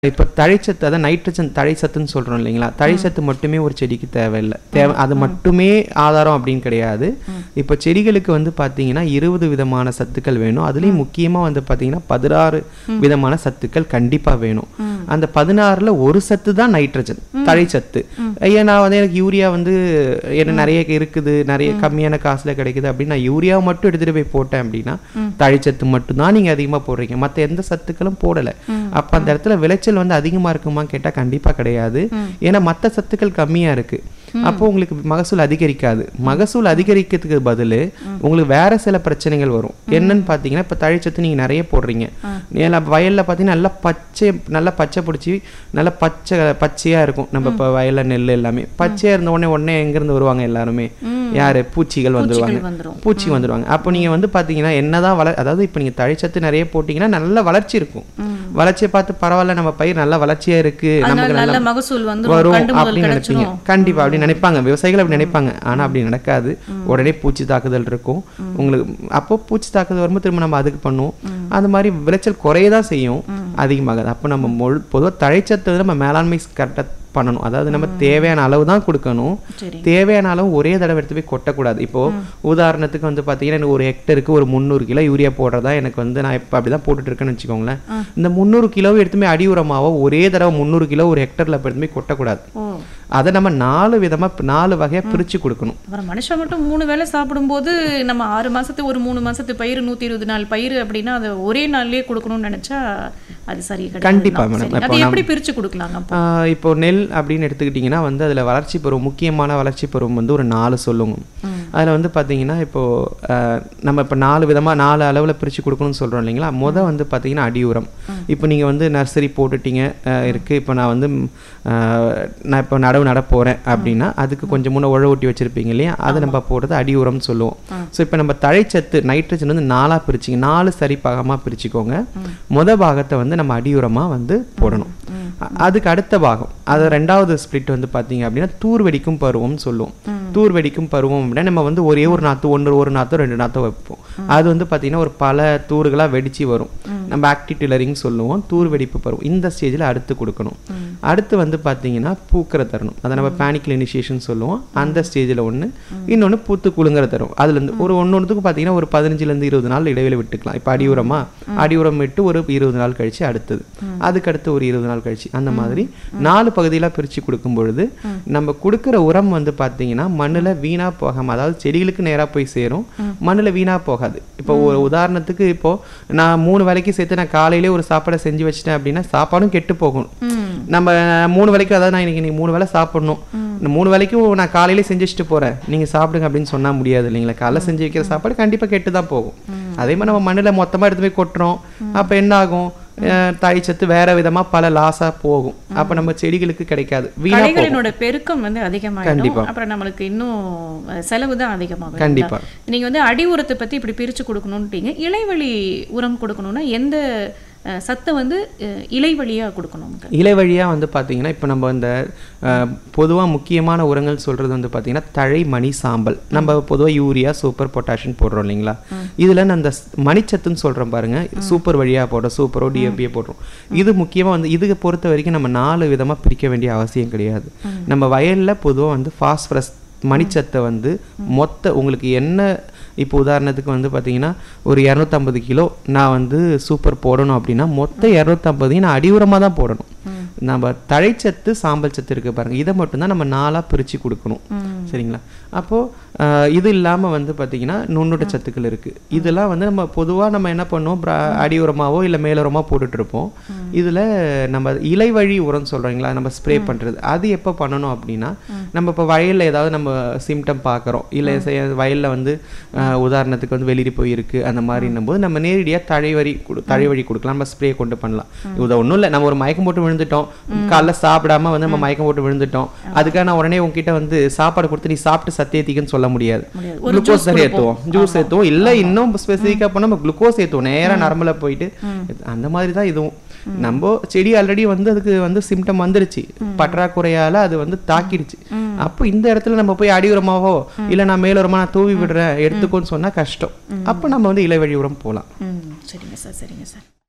இப்போ தழைச்சத்து அதான் நைட்ரஜன் தழைச்சத்துன்னு சொல்றோம் இல்லைங்களா தழைச்சத்து மட்டுமே ஒரு செடிக்கு தேவையில்லை தேவை அது மட்டுமே ஆதாரம் அப்படின்னு கிடையாது இப்போ செடிகளுக்கு வந்து பார்த்தீங்கன்னா இருபது விதமான சத்துக்கள் வேணும் அதுலேயும் முக்கியமாக வந்து பார்த்தீங்கன்னா பதினாறு விதமான சத்துக்கள் கண்டிப்பாக வேணும் அந்த பதினாறுல ஒரு சத்து தான் நைட்ரஜன் தழைச்சத்து ஐயா நான் வந்து எனக்கு யூரியா வந்து என்ன நிறைய இருக்குது நிறைய கம்மியான காசுல கிடைக்குது அப்படின்னு நான் யூரியாவை மட்டும் எடுத்துட்டு போய் போட்டேன் அப்படின்னா தழைச்சத்து மட்டும்தான் நீங்க அதிகமா போடுறீங்க மத்த எந்த சத்துக்களும் போடல அப்ப அந்த இடத்துல விளைச்சல் வந்து அதிகமா இருக்குமா கேட்டா கண்டிப்பா கிடையாது ஏன்னா மத்த சத்துக்கள் கம்மியா இருக்கு அப்போ உங்களுக்கு மகசூல் அதிகரிக்காது மகசூல் அதிகரிக்கிறதுக்கு பதில் உங்களுக்கு வேற சில பிரச்சனைகள் வரும் என்னன்னு பார்த்தீங்கன்னா இப்போ தழைச்சத்து நீங்க நிறைய போடுறீங்க ஏன்னா வயல்ல பார்த்தீங்கன்னா நல்லா பச்சை நல்லா பச்சை பிடிச்சி நல்லா பச்சை பச்சையா இருக்கும் நம்ம இப்போ வயல்ல நெல் எல்லாமே பச்சையா இருந்த உடனே உடனே எங்கிருந்து வருவாங்க எல்லாருமே யாரு பூச்சிகள் வந்துருவாங்க வந்துரும். பூச்சி வந்துருவாங்க அப்போ நீங்க வந்து பாத்தீங்கன்னா என்னதான் வள அதாவது இப்போ நீங்க தழைச்சத்து நிறைய போட்டீங்கன்னா நல்ல வளர்ச்சி இருக்கும் வளர்ச்சியை பார்த்து பரவாயில்ல நம்ம பயிர் நல்ல வளர்ச்சியா இருக்கு அதனால நமக்கு நல்ல நல்ல மகசூல் வந்து வரும் கண்டு முதல் அப்படின்னு நினைப்பீங்க கிடைச்சிரும் கண்டிப்பா அப்படி நினைப்பாங்க விவசாயிகள் அப்படி நினைப்பாங்க ஆனா அப்படி நடக்காது உடனே பூச்சி தாக்குதல் இருக்கும் உங்களுக்கு அப்போ பூச்சி தாக்குதல் வரும்போது திரும்ப நம்ம அதுக்கு பண்ணுவோம் அந்த மாதிரி விளைச்சல் குறையதான் செய்யும் அதிகமாகாது அப்போ நம்ம முழு பொதுவாக தழைச்சத்தை நம்ம மேலாண்மை கரெக்டாக பண்ணணும் அதாவது நம்ம தேவையான அளவு தான் கொடுக்கணும் சரி தேவையான அளவு ஒரே தடவை எடுத்து போய் கொட்டக்கூடாது இப்போ உதாரணத்துக்கு வந்து பார்த்தீங்கன்னா எனக்கு ஒரு ஹெக்டருக்கு ஒரு முந்நூறு கிலோ யூரியா போடுறதா எனக்கு வந்து நான் இப்போ அப்படி தான் போட்டுட்டு இருக்கேன்னு வச்சுக்கோங்களேன் இந்த முந்நூறு கிலோவை எடுத்து போய் அடி உரமாவோ ஒரே தடவை முந்நூறு கிலோ ஒரு ஹெக்டரில் எடுத்து போய் கொட்டக்கூடாது ஓ அதை நம்ம நாலு விதமா நாலு வகையா பிரிச்சு கொடுக்கணும் அப்புறம் மனுஷன் மட்டும் மூணு வேளை சாப்பிடும்போது நம்ம ஆறு மாசத்து ஒரு மூணு மாசத்து பயிர் நூத்தி இருபது நாள் பயிர் அப்படின்னா அதை ஒரே நாள்லயே கொடுக்கணும்னு நினைச்சா அது சரி கிடையாது கண்டிப்பா தான். மேடம். சரி. இப்போ அது எப்படி பிரிச்சு கொடுக்கலாங்க அப்போ? ஆஹ் இப்போ நெல் அப்படின்னு எடுத்துக்கிட்டிங்கன்னா வந்து அதில் வளர்ச்சி பருவம் முக்கியமான வளர்ச்சி பருவம் வந்து ஒரு நாலு சொல்லுங்க அதில் வந்து பார்த்தீங்கன்னா இப்போ ஆஹ் நம்ம இப்போ நாலு விதமாக நாலு அளவில் பிரித்து கொடுக்கணும்னு சொல்கிறோம் இல்லைங்களா முத வந்து பார்த்தீங்கன்னா அடி உரம் இப்போ நீங்கள் வந்து நர்சரி போட்டுட்டீங்க ஆஹ் இருக்கு இப்போ நான் வந்து ம், ஆஹ் நான் இப்போ நடவு நட போகிறேன் அப்படின்னா அதுக்கு கொஞ்சம் முன்ன உழவு ஊட்டி வச்சிருப்பீங்க இல்லையா அதை நம்ம போடுறது அடி உரம்னு சொல்லுவோம் ஸோ இப்போ நம்ம தழைச்சத்து நைட்ரஜன் வந்து நாலாக பிரிச்சிங்க நாலு சரி பாகமாக பிரிச்சுக்கோங்க முத பாகத்தை வந்து நம்ம அடி உரமா வந்து போடணும் அ- அதுக்கு அடுத்த பாகம் அது ரெண்டாவது ஸ்பிளிட் வந்து பார்த்தீங்க அப்படின்னா தூர் வெடிக்கும் பருவம்னு சொல்லுவோம் தூர் வெடிக்கும் பருவம் அப்படின்னா நம்ம வந்து ஒரே ஒரு நாற்று ஒன்று ஒரு நாற்றோ ரெண்டு நாற்றோ வைப்போம் அது வந்து பார்த்தீங்கன்னா ஒரு பல தூறுகளாக வெடிச்சு வரும் நம்ம ஆக்டிவ் டில்லரிங் சொல்லுவோம் தூர் வெடிப்பு பருவம் இந்த ஸ்டேஜில் அடுத்து கொடுக்கணும் அடுத்து வந்து பார்த்தீங்கன்னா பூக்கிற தருணம் அதை நம்ம பேனிக்கல் இனிஷியேஷன் சொல்லுவோம் அந்த ஸ்டேஜில் ஒன்று இன்னொன்று பூத்து குலுங்குற தரும் அதுலேருந்து ஒரு ஒன்று ஒன்றுத்துக்கு பார்த்தீங்கன்னா ஒரு பதினஞ்சுலேருந்து இருபது நாள் இடைவெளி விட்டுக்கலாம் இப்போ அடி உரமா அடி உரம் விட்டு ஒரு இருபது நாள் கழிச்சு அடுத்தது அதுக்கு அடுத்து ஒரு இருபது நாள் கழிச்சு அந்த மாதிரி நாலு பகுதியில பிரிச்சு கொடுக்கும் பொழுது நம்ம கொடுக்குற உரம் வந்து பார்த்தீங்கன்னா மண்ணுல வீணா போகாம அதாவது செடிகளுக்கு நேரா போய் சேரும் மண்ணுல வீணா போகாது இப்போ ஒரு உதாரணத்துக்கு இப்போ நான் மூணு வேலைக்கு சேர்த்து நான் காலையிலே ஒரு சாப்பாடை செஞ்சு வச்சிட்டேன் அப்படின்னா சாப்பாடும் கெட்டு போகும் நம்ம மூணு வேலைக்கு அதாவது நான் இன்னைக்கு நீ மூணு வேளை சாப்பிடணும் இந்த மூணு வேளைக்கும் நான் காலையிலே செஞ்சு வச்சுட்டு போறேன் நீங்க சாப்பிடுங்க அப்படின்னு சொன்னா முடியாது இல்லைங்களா காலைல செஞ்சு வைக்கிற சாப்பாடு கண்டிப்பா கெட்டு தான் போகும் அதே மாதிரி நம்ம மண்ணுல மொத்தமா எடுத்து போய் கொட்டுறோம் அப்ப என்ன ஆகும் அஹ் தழைச்சத்து வேற விதமா பல லாஸா போகும் அப்ப நம்ம செடிகளுக்கு கிடைக்காது வீணா போகும் களைகளினோட பெருக்கம் வந்து அதிகமாயிடும் கண்டிப்பா. அப்புறம் நம்மளுக்கு இன்னும் அஹ், செலவு தான் அதிகமாகும் கண்டிப்பா. இல்லைங்களா? நீங்க வந்து அடி உரத்தை பத்தி இப்படி பிரிச்சு கொடுக்கணும்ட்டீங்க இலைவழி உரம் கொடுக்கணும்னா எந்த அஹ், சத்தை வந்து அஹ், இலைவழியா கொடுக்கணும் இலை வழியா வந்து பாத்தீங்கன்னா இப்போ நம்ம இந்த அஹ், பொதுவா முக்கியமான உரங்கள் சொல்றது வந்து பாத்தீங்கன்னா தழை மணி சாம்பல் நம்ம பொதுவா யூரியா சூப்பர் பொட்டாஷியம் போடுறோம் இல்லைங்களா இதுல நான் அந்த ஸ்- மணிச்சத்துன்னு சொல்றோம் பாருங்க சூப்பர் வழியா போடுறோம் சூப்பரோ டிஎம்பியோ போடுறோம் இது முக்கியமா வந்து இதுக்கு பொறுத்த வரைக்கும் நம்ம நாலு விதமா பிரிக்க வேண்டிய அவசியம் கிடையாது நம்ம வயல்ல பொதுவா வந்து பாஸ்பரஸ் மணிச்சத்தை வந்து மொத்த உங்களுக்கு என்ன இப்போ உதாரணத்துக்கு வந்து பார்த்தீங்கன்னா ஒரு இரநூத்தம்பது கிலோ நான் வந்து சூப்பர் போடணும் அப்படின்னா மொத்த இரநூத்தம்பதையும் நான் அடியுரமாக தான் போடணும் நம்ம தழைச்சத்து சாம்பல் சத்து இருக்கு பாருங்க இதை மட்டும்தான் நம்ம நாலாக பிரித்து கொடுக்கணும் சரிங்களா அப்போது இது இல்லாமல் வந்து பார்த்தீங்கன்னா நுண்ணுட்ட சத்துக்கள் இருக்குது இதெல்லாம் வந்து நம்ம பொதுவாக நம்ம என்ன பண்ணுவோம் பிர- அடி உரமாவோ இல்லை மேலுரமாக போட்டுட்ருப்போம் இதில் நம்ம இலை வழி உரம் சொல்கிறீங்களா நம்ம ஸ்ப்ரே பண்ணுறது அது எப்போ பண்ணணும் அப்படின்னா நம்ம இப்போ வயலில் ஏதாவது நம்ம சிம்டம் பார்க்குறோம் இல்லை வயலில் வந்து அஹ், உதாரணத்துக்கு வந்து வெளிரி போயிருக்கு அந்த மாதிரின்னும் போது நம்ம நேரடியாக தழைவரி கொடு தழைவழி கொடுக்கலாம் நம்ம ஸ்ப்ரே கொண்டு பண்ணலாம் இது ஒன்றும் இல்லை நம்ம ஒரு மயக்கம் போட்டு விழுந்துட்டோம் காலைல சாப்பிடாம வந்து நம்ம மயக்கம் போட்டு விழுந்துட்டோம் அதுக்காக நான் உடனே உங்ககிட்ட வந்து சாப்பாடு கொடுத்து நீ சாப்பிட்டு சத்தியத்திக்குன்னு சொல்ல முடியாது முடியாது. ஒரு குளுக்கோஸ் juice தான் கொடுப்போம். ஏற்றுவோம் ஜூஸ் ஏற்றுவோம் இல்லை இன்னும் ஸ்பெசிஃபிக்காக போனால் நம்ம குளுக்கோஸ் ஏற்றுவோம் நேரா நரம்புல போயிட்டு அந்த மாதிரி தான் இதுவும் நம்ம செடி ஆல்ரெடி வந்து அதுக்கு வந்து சிம்டம் வந்துருச்சு பற்றாக்குறையால அது வந்து தாக்கிடுச்சு அப்போ இந்த இடத்துல நம்ம போய் அடி உரமாவோ இல்லை நான் மேலுரமா நான் தூவி விடுறேன் எடுத்துக்கோன்னு சொன்னா கஷ்டம் அப்போ நம்ம வந்து இலை வழி உரம் போகலாம் ம் சரிங்க சார் சரிங்க சார்